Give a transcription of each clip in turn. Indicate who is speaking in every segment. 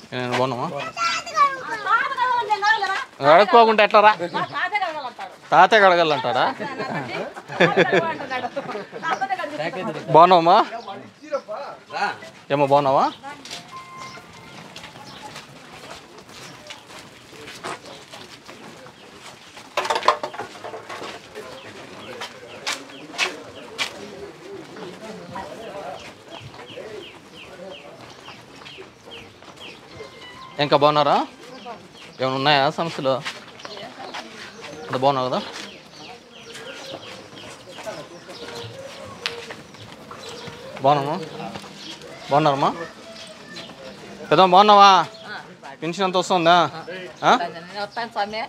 Speaker 1: నేను బాగున్నావా అడగకోకుండా ఎట్లా రా తాతయ్య కడగలంటారా బాగున్నావమ్మా ఏమో బాగున్నావా ఇంకా బాగున్నారా ఏమైనా ఉన్నాయా సమస్యలు అంత బాగున్నావు కదా బాగున్నామా బాగున్నారమ్మా పెద్ద బాగున్నావా పెన్షన్ ఎంత వస్తుందా ఆ?
Speaker 2: వస్తాను స్వామి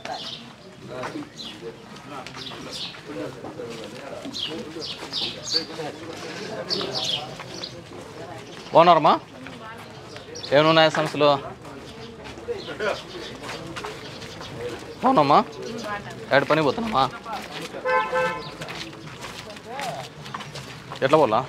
Speaker 1: బాగున్నారమ్మా ఏమైనా ఉన్నాయా సమస్యలు అవునమ్మా ఏడు పని పోతున్నామా ఎట్లా పోలా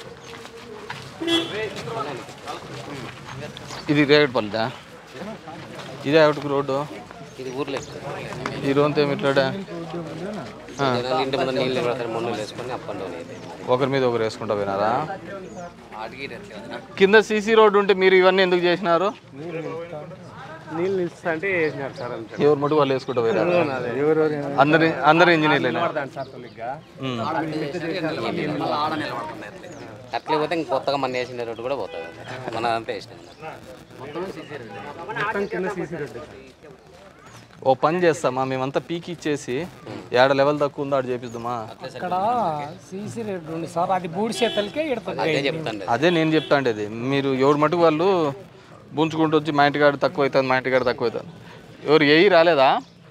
Speaker 1: ఇది రేగడిపల్లిదా ఇదే ఒకటికి రోడ్డు
Speaker 3: ఇది ఊర్లో
Speaker 1: ఈ రోజు ఏమి ఇట్లాడా ఆ,
Speaker 3: జనాలు ఇంటి ముందు నీళ్ళు పెడతారు మొన్న వేసుకొని అప్ అండ్ డౌన్ అయితే
Speaker 1: ఒకరి మీద ఒకరు వేసుకుంటా పోయినారా
Speaker 3: ఆడికి
Speaker 1: కింద సీసీ రోడ్డు ఉంటే మీరు ఇవన్నీ ఎందుకు చేసినారు
Speaker 4: నీళ్ళు నిలుస్తా అంటే వేసినారు సార్ అంతే
Speaker 1: ఎవరు మటు వాళ్ళు వేసుకుంటా పోయినారు
Speaker 4: ఎవరెవరు
Speaker 1: అందరి అందరు ఇంజనీర్లేనా
Speaker 4: సార్ తొలిగ్గా
Speaker 1: ఉమ్.
Speaker 3: అట్లే పోతే ఇంక కొత్తగా మన వేసిన రోడ్డు కూడా పోతుంది మన అంతా వేసినాం
Speaker 4: మొత్తం కింద సీసీ రోడ్డు
Speaker 1: ఓ పని చేస్తామా మేమంతా పీకి ఇచ్చేసి ఏడ లెవెల్ తక్కువ ఉందో ఆడ చేపిద్దామా
Speaker 5: ఇక్కడ సీసీ రేట్ ఉంది సార్ అది బూడి చేతలకే ఇడుతుంది
Speaker 3: అదే చెప్తాండి
Speaker 1: అదే నేను చెప్తా ఉండేది మీరు ఎవడు మటుకు వాళ్ళు బుంచుకుంటూ వచ్చి మా ఇంటికాడ తక్కువ అవుతుంది మా ఇంటికాడ తక్కువ అవుతుంది ఎవరు ఏఈ రాలేదా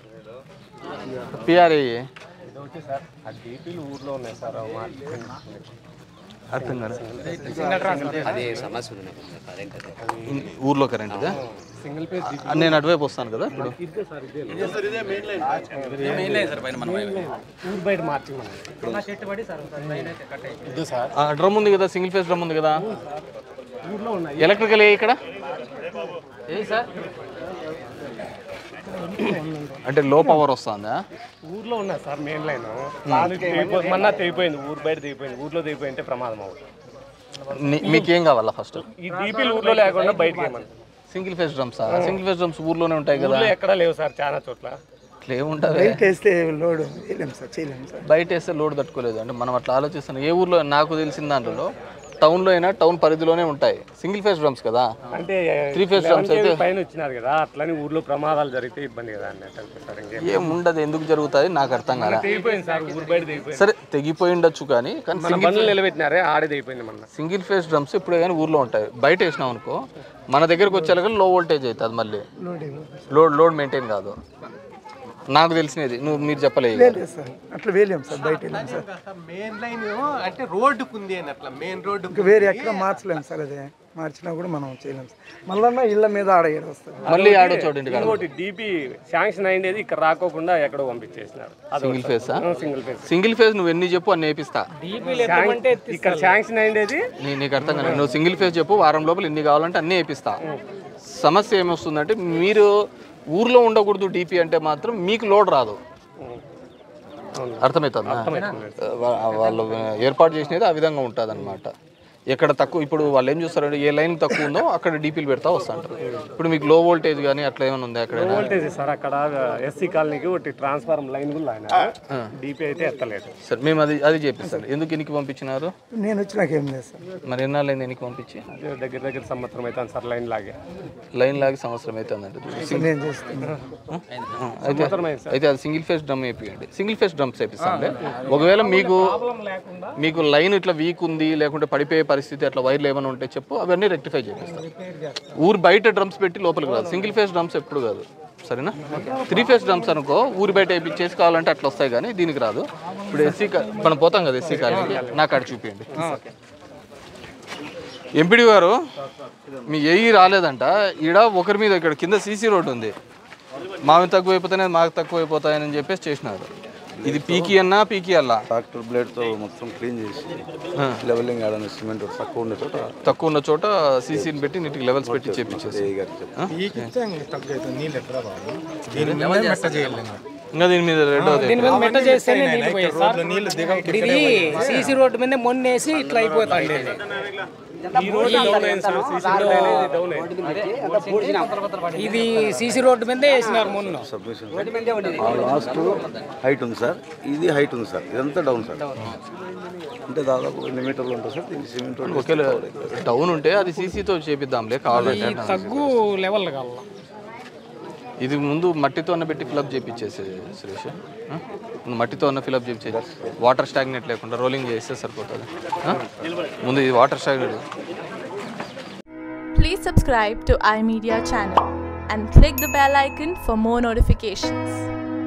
Speaker 1: పిఆర్ ఏఈ
Speaker 4: ఓకే సార్ ఆ డీపీలు ఊర్లో ఉన్నాయి సార్ అవి మార్చుకోండి.
Speaker 1: అర్థం కాదు
Speaker 3: అదే సమస్య ఉంది నాకు కరెంట్ అదే
Speaker 1: ఊర్లో కరెంట్ ఇదా
Speaker 4: సింగిల్ పేజ్ డీపీ
Speaker 1: నేను అటువైపు వస్తాను కదా ఇప్పుడు
Speaker 4: ఇదే సార్ ఇదే ఊరు బయట మార్చి ఇదే సార్
Speaker 1: ఆ డ్రమ్ ఉంది కదా సింగిల్ ఫేస్ డ్రమ్ ఉంది కదా
Speaker 4: ఊర్లో ఉన్నాయి
Speaker 1: ఎలక్ట్రికల్ ఏ ఇక్కడ అంటే లో పవర్ వస్తుందా
Speaker 4: ఊర్లో ఉన్నాయి సార్ మెయిన్ లైన్ దానికి తెగిపో- మొన్న తెగిపోయింది ఊరు బయట తెగిపోయింది ఊర్లో తెగిపోయింటే ప్రమాదం అవుతుంది
Speaker 1: నీ- మీకేం కావాలా ఫస్ట్
Speaker 4: ఈ డీపీలు ఊర్లో లేకుండా బయటకి ఏమన్నా
Speaker 1: single phase drums single phase drums ఊర్లోనే ఉంటాయి కదా
Speaker 4: ఊర్లో ఎక్కడా లేవు సార్ చాలా చోట్ల
Speaker 1: ఇట్లా ఏముంటాయి
Speaker 6: వేస్తే లోడ్ వేయలేము సార్ చేయలేము సార్
Speaker 1: బయట వేస్తే లోడ్ తట్టుకోలేదు అంటే మనం అట్లా ఆలోచిస్తాం ఏ ఊర్లో నాకు తెలిసిన దాంట్లో టౌన్లో అయినా టౌన్ పరిధిలోనే ఉంటాయి సింగిల్ ఫేస్ డ్రమ్స్ కదా
Speaker 4: అంటే
Speaker 1: త్రీ ఫేస్ డ్రమ్స్
Speaker 4: 11
Speaker 1: అయితే
Speaker 4: KV పైన వచ్చినారు కదా అట్లని ఊర్లో ప్రమాదాలు జరిగితే ఇబ్బంది కదా అన్నట్టు అంతే సార్ ఇంకేం
Speaker 1: ఏం ఉండదు ఎందుకు జరుగుతుంది నాకు అర్థం కాదా
Speaker 4: తెగిపోయింది సార్ ఊరు బయట తెగిపోయింది
Speaker 1: సరే తెగిపోయి ఉండొచ్చు కానీ కానీ
Speaker 4: మన బండ్లు నిలబెట్టినారే ఆడే తెగిపోయింది మన
Speaker 1: సింగిల్ ఫేస్ డ్రమ్స్ ఇప్పుడు కానీ ఊర్లో ఉంటాయి బయట వేసినాం అనుకో మన దగ్గరకు వచ్చేలాగా లో వోల్టేజ్ అవుతుంది మళ్ళీ లోడ్ లోడ్ మెయింటైన్ కాదు నాకు తెలిసినది నువ్వు మీరు చెప్పలేదు
Speaker 6: లేదు సార్ అట్లా వేయలేము సార్ బయట వెళ్ళాము సార్
Speaker 7: మెయిన్ లైన్ అంటే రోడ్డుకు ఉంది అని అట్లా మెయిన్ రోడ్డు
Speaker 6: ఇంకా వేరే ఎక్కడ మార్చలేము సార్ అదే మార్చినా కూడా మనం చేయలేము సార్ మళ్ళీ ఇళ్ళ మీద ఆడ ఏడు వస్తుంది
Speaker 1: మళ్ళీ ఆడో చూడండి
Speaker 4: ఇంకోటి డీపీ శాంక్షన్ అయిండేది ఇక్కడ రాకోకుండా ఎక్కడో పంపించేసినారు
Speaker 1: సింగిల్ ఫేసా
Speaker 4: సింగిల్ ఫేస్
Speaker 1: సింగిల్ ఫేస్ నువ్వు ఎన్ని చెప్పు అన్ని వేపిస్తా
Speaker 4: ఇక్కడ శాంక్షన్ అయిండేది
Speaker 1: నీ నీకు అర్థం కాలేదు నువ్వు సింగిల్ ఫేస్ చెప్పు వారం లోపల ఎన్ని కావాలంటే అన్నీ వేపిస్తా సమస్య ఏమొస్తుందంటే మీరు ఊర్లో ఉండకూడదు డీపీ అంటే మాత్రం మీకు లోడ్ రాదు అర్థమవుతుందా వా- వాళ్ళు ఏర్పాటు చేసినది ఆ విధంగా ఉంటుంది ఎక్కడ తక్కువ ఇప్పుడు వాళ్ళు ఏం చూస్తారంటే ఏ లైన్ తక్కువ ఉందో అక్కడ డీపీలు పెడతా వస్తుంటారు ఇప్పుడు మీకు లో వోల్టేజ్ కానీ అట్లా ఏమైనా ఉందా అక్కడ
Speaker 4: వోల్టేజ్ సార్ అక్కడ ఎస్సీ కాలనీకి ఒకటి ట్రాన్స్ఫార్మర్ లైన్ కూడా ఆయన డీపీ అయితే ఎత్తలేదు
Speaker 1: సరే మేము అది అది చేపిస్తాం ఎందుకు ఎనికి పంపించినారు
Speaker 6: నేను వచ్చినాక ఏం లేదు సార్
Speaker 1: మరి ఎన్నాళ్ళైంది ఎనికి పంపించి
Speaker 4: అదే దగ్గర దగ్గర సంవత్సరం అవుతాను సార్ లైన్ లాగే
Speaker 1: లైన్ లాగి సంవత్సరం అవుతుందంటే
Speaker 6: నేను చేస్తున్నాను
Speaker 1: అయితే అయితే అది సింగిల్ ఫేస్ డ్రమ్ వేపియండి సింగిల్ ఫేస్ డ్రమ్స్ వేపిస్తాంలే ఒకవేళ మీకు మీకు లైన్ ఇట్లా వీక్ ఉంది లేకుంటే పడిపోయే పరిస్థితి అట్లా వైర్లు ఏమైనా ఉంటే చెప్పు అవన్నీ రెక్టిఫై చేపిస్తాం ఊరు బయట డ్రమ్స్ పెట్టి లోపలికి రాదు సింగిల్ ఫేస్ డ్రమ్స్ ఎప్పుడు కాదు సరేనా త్రీ ఫేస్ డ్రమ్స్ అనుకో ఊరి బయట వేపించేసి కావాలంటే అట్లా వస్తాయి కానీ దీనికి రాదు ఇప్పుడు ఎస్సీ మనం పోతాం కదా ఎస్సీ కాలనీకి నాకు అక్కడ చూపించండి ఎంపీడీ గారు మీ ఏఈ రాలేదంట ఈడ ఒకరి మీద ఇక్కడ కింద సీసీ రోడ్డు ఉంది మావి తక్కువ అయిపోతాయి మాకు తక్కువ అయిపోతాయని చెప్పేసి చేసినారు ఇది పీకి అన్నా పీకి అల్లా
Speaker 2: ట్రాక్టర్ బ్లేడ్తో మొత్తం క్లీన్ చేసి లెవెలింగ్ ఆడని సిమెంట్ తక్కువ ఉండే చోట
Speaker 1: తక్కువ ఉన్న చోట సీసీని పెట్టి నీటికి లెవెల్స్ పెట్టి చేపించేసి
Speaker 2: ఏ గారికి చెప్పి
Speaker 1: ఇంకా దీని మీద రెండో
Speaker 5: దీని మీద మెట్ట చేస్తేనే నీళ్ళు పోయాయి సార్ ఇది సీసీ రోడ్డు మీద మొన్నేసి ఇట్లా అయిపోతాండి ఇది.
Speaker 4: ఈ రోడ్డు డౌన్ అయింది సార్ సీసీ రోడ్ అనేది డౌన్ అయింది
Speaker 5: ఇది సీసీ రోడ్డు మీదే వేసినారు మొన్న
Speaker 2: సబ్మిషన్ ఆ లాస్ట్ హైట్ ఉంది సార్ ఇది హైట్ ఉంది సార్ ఇదంతా డౌన్ సార్ అంటే దాదాపు ఎన్ని మీటర్లు ఉంటుంది సార్ దీనికి సిమెంట్ రోడ్
Speaker 1: ఒకవేళ డౌన్ ఉంటే అది సీసీతో చేపిద్దాంలే కావాలంటే
Speaker 5: ఈ తగ్గు లెవెల్ కల్లా
Speaker 1: ఇది ముందు మట్టితో అన్న పెట్టి ఫిలప్ చేయించేసి సురేష్ ఆ? ముందు మట్టితో అన్న ఫిలప్ చేయించే వాటర్ స్టాగ్నెట్ లేకుండా రోలింగ్ చేస్తే సరిపోతుంది ఆ? ముందు ఇది water stagnant
Speaker 8: Please subscribe to iMedia channel and click the bell icon for more notifications.